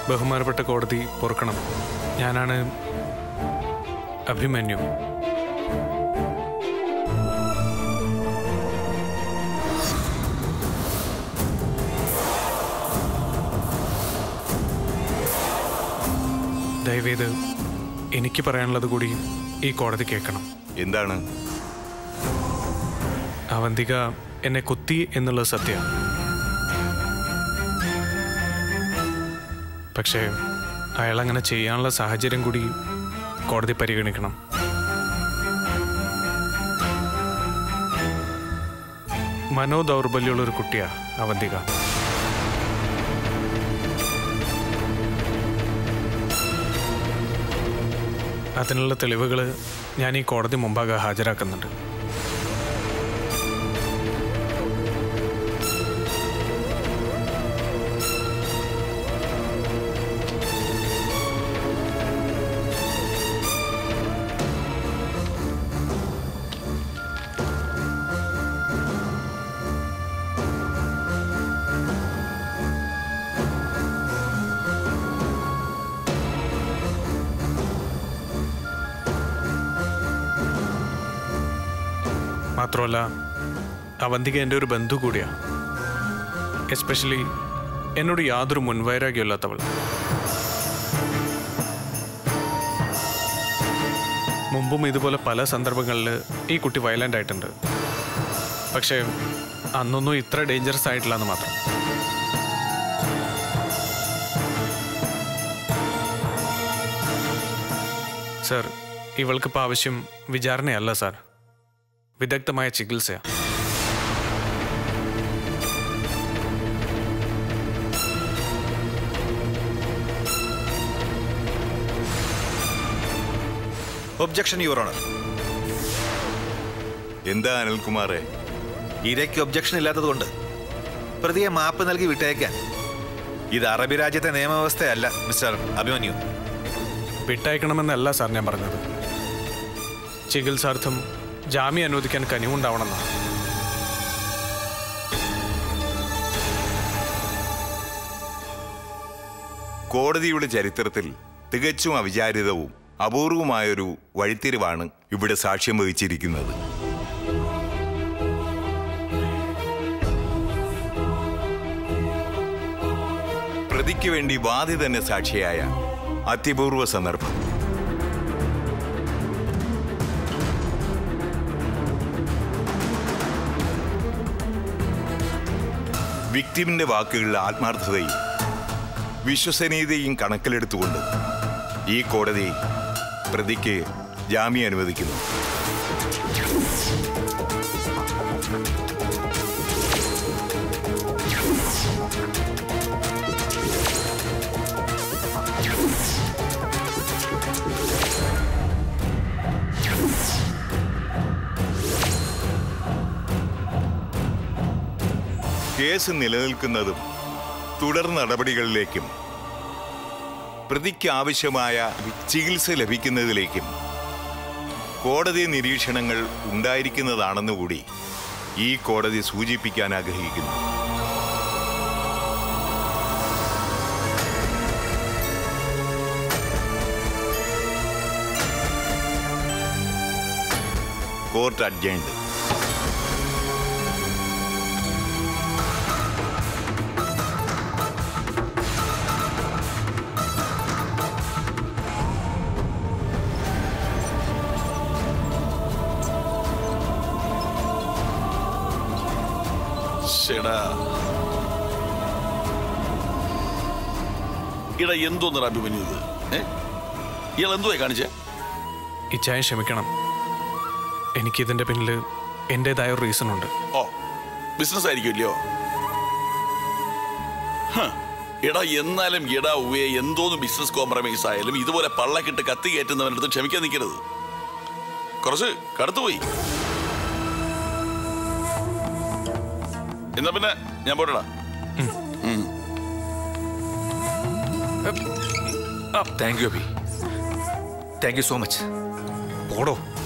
ബഹുമാനപ്പെട്ട കോടതി പൊറുക്കണം ഞാനാണ് അഭിമന്യു ദയവേത് എനിക്ക് പറയാനുള്ളത് കൂടി ഈ കോടതി കേൾക്കണം എന്താണ് അവന്തിക എന്നെ കുത്തി എന്നുള്ളത് സത്യം പക്ഷേ അയാൾ അങ്ങനെ ചെയ്യാനുള്ള സാഹചര്യം കൂടി കോടതി പരിഗണിക്കണം മനോദൗർബല്യമുള്ള ഒരു കുട്ടിയാ അവന്തിക അതിനുള്ള തെളിവുകൾ ഞാൻ ഈ കോടതി മുമ്പാകെ ഹാജരാക്കുന്നുണ്ട് മാത്രമല്ല അവന്തിക എൻ്റെ ഒരു ബന്ധു കൂടിയാ എസ്പെഷ്യലി എന്നോട് യാതൊരു മുൻവൈരാഗ്യമില്ലാത്തവൾ മുമ്പും ഇതുപോലെ പല സന്ദർഭങ്ങളിൽ ഈ കുട്ടി വയലൻ്റ് ആയിട്ടുണ്ട് പക്ഷേ അന്നൊന്നും ഇത്ര ഡേഞ്ചറസ് ആയിട്ടില്ല എന്ന് മാത്രം സർ ഇവൾക്കിപ്പോൾ ആവശ്യം വിചാരണയല്ല സാർ വിദഗ്ധമായ ചികിത്സയാണ് ഒബ്ജക്ഷൻ യുവർ ഓണർ എന്താ അനിൽകുമാറെ ഇരയ്ക്ക് ഒബ്ജക്ഷൻ ഇല്ലാത്തതുകൊണ്ട് പ്രതിയെ മാപ്പ് നൽകി വിട്ടയക്കാൻ ഇത് അറബി രാജ്യത്തെ നിയമവ്യവസ്ഥയല്ല മിസ്റ്റർ അഭിമന്യു വിട്ടയക്കണമെന്നല്ല സാർ ഞാൻ പറഞ്ഞത് ചികിത്സാർത്ഥം ജാമ്യം അനുവദിക്കാൻ കനിവുണ്ടാവണമെന്നാണ് കോടതിയുടെ ചരിത്രത്തിൽ തികച്ചും അവിചാരിതവും അപൂർവമായൊരു വഴിത്തിരിവാണ് ഇവിടെ സാക്ഷ്യം വഹിച്ചിരിക്കുന്നത് പ്രതിക്ക് വേണ്ടി വാദി തന്നെ സാക്ഷിയായ അത്യപൂർവ സന്ദർഭം വിക്ടിമിന്റെ വാക്കുകളിലെ ആത്മാർത്ഥതയും വിശ്വസനീയതയും കണക്കിലെടുത്തുകൊണ്ട് ഈ കോടതി പ്രതിക്ക് ജാമ്യം അനുവദിക്കുന്നു കേസ് നിലനിൽക്കുന്നതും തുടർ നടപടികളിലേക്കും പ്രതിക്ക് ആവശ്യമായ ചികിത്സ ലഭിക്കുന്നതിലേക്കും കോടതി നിരീക്ഷണങ്ങൾ ഉണ്ടായിരിക്കുന്നതാണെന്നുകൂടി ഈ കോടതി സൂചിപ്പിക്കാൻ ആഗ്രഹിക്കുന്നു കോർട്ട് അഡ്ജൈൻഡ് ശ്ശെടാ. ഇടാ എന്തോന്നറ അഭിമന്യു ഇത് ഏ ഇയാൾ എന്തുവായി കാണിച്ചേ ഇച്ചായ ക്ഷമിക്കണം എനിക്കിതിൻ്റെ പിന്നിൽ എൻ്റെതായ ഒരു റീസൺ ഉണ്ട് ഓ ബിസിനസ് ആയിരിക്കുമല്ലോ ഹ, എടാ എന്നാലും എടാ ഉവേ എന്തോന്ന് ബിസിനസ് കോംപ്രമൈസ് ആയാലും ഇതുപോലെ പള്ളക്കിട്ട് കത്തി കയറ്റുന്നവനടുത്ത് ക്ഷമിക്കാൻ നിൽക്കരുത് കുറച്ച് കടത്തുപോയി എന്നാ പിന്നെ ഞാൻ പോട്ടടാ thank you Abhi thank you so much പോടോ